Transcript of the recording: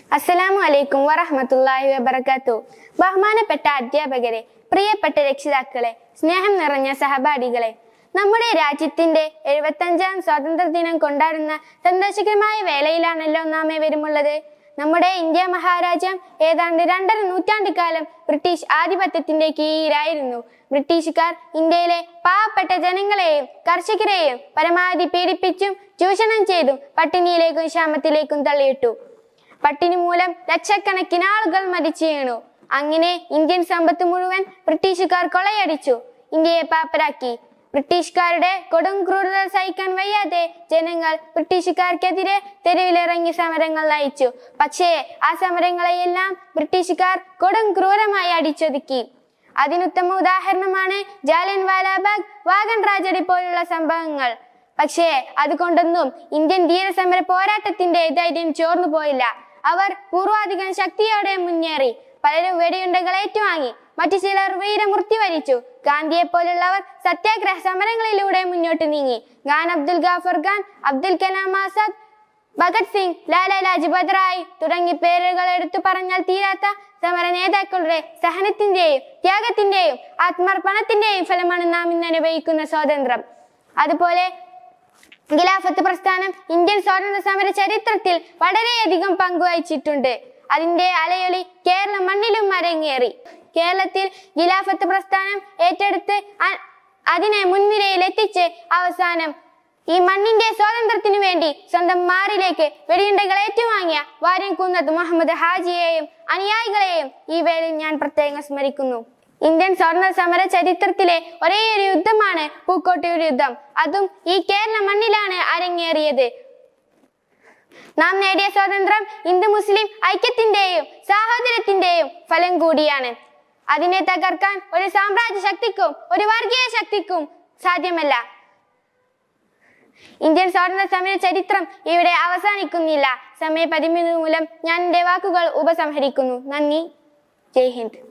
അസ്സലാമു അലൈക്കും വറഹ്മത്തുള്ളാഹി വബറകാത്തു ബഹുമാനപ്പെട്ട അധ്യാപകരെ പ്രിയപ്പെട്ട രക്ഷിതാക്കളെ സ്നേഹം നിറഞ്ഞ സഹപാഠികളെ നമ്മുടെ രാജ്യത്തിന്റെ എഴുപത്തഞ്ചാം സ്വാതന്ത്ര്യ ദിനം കൊണ്ടാടുന്ന സന്തോഷകരമായ വേളയിലാണല്ലോ നാം വരുമുള്ളത് നമ്മുടെ ഇന്ത്യ മഹാരാജ്യം ഏതാണ്ട് രണ്ടര നൂറ്റാണ്ട് കാലം ബ്രിട്ടീഷ് ആധിപത്യത്തിന്റെ കീഴിലായിരുന്നു ബ്രിട്ടീഷുകാർ ഇന്ത്യയിലെ പാവപ്പെട്ട ജനങ്ങളെയും കർഷകരെയും പരമാവധി പീഡിപ്പിച്ചും ചൂഷണം ചെയ്തും പട്ടിണിയിലേക്കും ക്ഷാമത്തിലേക്കും തള്ളിയിട്ടു പട്ടിണി മൂലം ലക്ഷക്കണക്കിന് ആളുകൾ മരിച്ചു വീണു അങ്ങനെ ഇന്ത്യൻ സമ്പത്ത് മുഴുവൻ ബ്രിട്ടീഷുകാർ കൊള്ളയടിച്ചു ഇന്ത്യയെ പാപ്പരാക്കി ബ്രിട്ടീഷുകാരുടെ കൊടും ക്രൂരത സഹിക്കാൻ വയ്യാതെ ജനങ്ങൾ ബ്രിട്ടീഷുകാർക്കെതിരെ തെരുവിലിറങ്ങി സമരങ്ങൾ നയിച്ചു പക്ഷേ ആ സമരങ്ങളെയെല്ലാം ബ്രിട്ടീഷുകാർ കൊടും ക്രൂരമായി അടിച്ചൊതുക്കി അതിനുത്തമ ഉദാഹരണമാണ് ജാലിയൻ വാലാബാഗ് വാഗൺ ട്രാജഡി പോലുള്ള സംഭവങ്ങൾ പക്ഷേ അതുകൊണ്ടൊന്നും ഇന്ത്യൻ ധീരസമര പോരാട്ടത്തിന്റെ ധൈര്യം ചോർന്നു പോയില്ല അവർ പൂർവാധികം ശക്തിയോടെ മുന്നേറി പലരും വെടിയുണ്ടകൾ ഏറ്റുവാങ്ങി മറ്റു ചിലർ വീരമൃത്യു വരിച്ചു ഗാന്ധിയെ പോലുള്ളവർ സത്യാഗ്രഹ സമരങ്ങളിലൂടെ മുന്നോട്ട് നീങ്ങി ഖാൻ അബ്ദുൽ ഗാഫർ ഖാൻ അബ്ദുൽ കലാം ആസാദ് ഭഗത് സിംഗ് ലാല ലാജ്പത് റായ് തുടങ്ങി പേരുകൾ എടുത്തു പറഞ്ഞാൽ തീരാത്ത സമര നേതാക്കളുടെ സഹനത്തിന്റെയും ത്യാഗത്തിന്റെയും ആത്മാർപ്പണത്തിന്റെയും ഫലമാണ് നാം ഇന്ന് അനുഭവിക്കുന്ന സ്വാതന്ത്ര്യം അതുപോലെ ഖിലാഫത്ത് പ്രസ്ഥാനം ഇന്ത്യൻ സ്വാതന്ത്ര്യ സമര ചരിത്രത്തിൽ വളരെയധികം പങ്കുവഹിച്ചിട്ടുണ്ട് അതിന്റെ അലയൊലി കേരള മണ്ണിലും അരങ്ങേറി കേരളത്തിൽ ഖിലാഫത്ത് പ്രസ്ഥാനം ഏറ്റെടുത്ത് അ- അതിനെ മുൻനിരയിൽ എത്തിച്ച് അവസാനം ഈ മണ്ണിന്റെ സ്വാതന്ത്ര്യത്തിനു വേണ്ടി സ്വന്തം മാറിലേക്ക് വെടിയുണ്ടകൾ ഏറ്റുവാങ്ങിയ വാര്യൻ കുന്നത്ത് മുഹമ്മദ് ഹാജിയെയും അനുയായികളെയും ഈ വേളയിൽ ഞാൻ പ്രത്യേകം സ്മരിക്കുന്നു ഇന്ത്യൻ സ്വാതന്ത്ര്യ സമര ചരിത്രത്തിലെ ഒരേയൊരു യുദ്ധമാണ് പൂക്കോട്ടൂർ യുദ്ധം അതും ഈ കേരള മണ്ണിലാണ് അരങ്ങേറിയത് നാം നേടിയ സ്വാതന്ത്ര്യം ഹിന്ദു മുസ്ലിം ഐക്യത്തിന്റെയും സാഹോദര്യത്തിന്റെയും ഫലം കൂടിയാണ് അതിനെ തകർക്കാൻ ഒരു സാമ്രാജ്യ ശക്തിക്കും ഒരു വർഗീയ ശക്തിക്കും സാധ്യമല്ല ഇന്ത്യൻ സ്വാതന്ത്ര്യ സമര ചരിത്രം ഇവിടെ അവസാനിക്കുന്നില്ല സമയ പരിമിതി മൂലം ഞാൻ എന്റെ വാക്കുകൾ ഉപസംഹരിക്കുന്നു നന്ദി ജയ് ഹിന്ദ്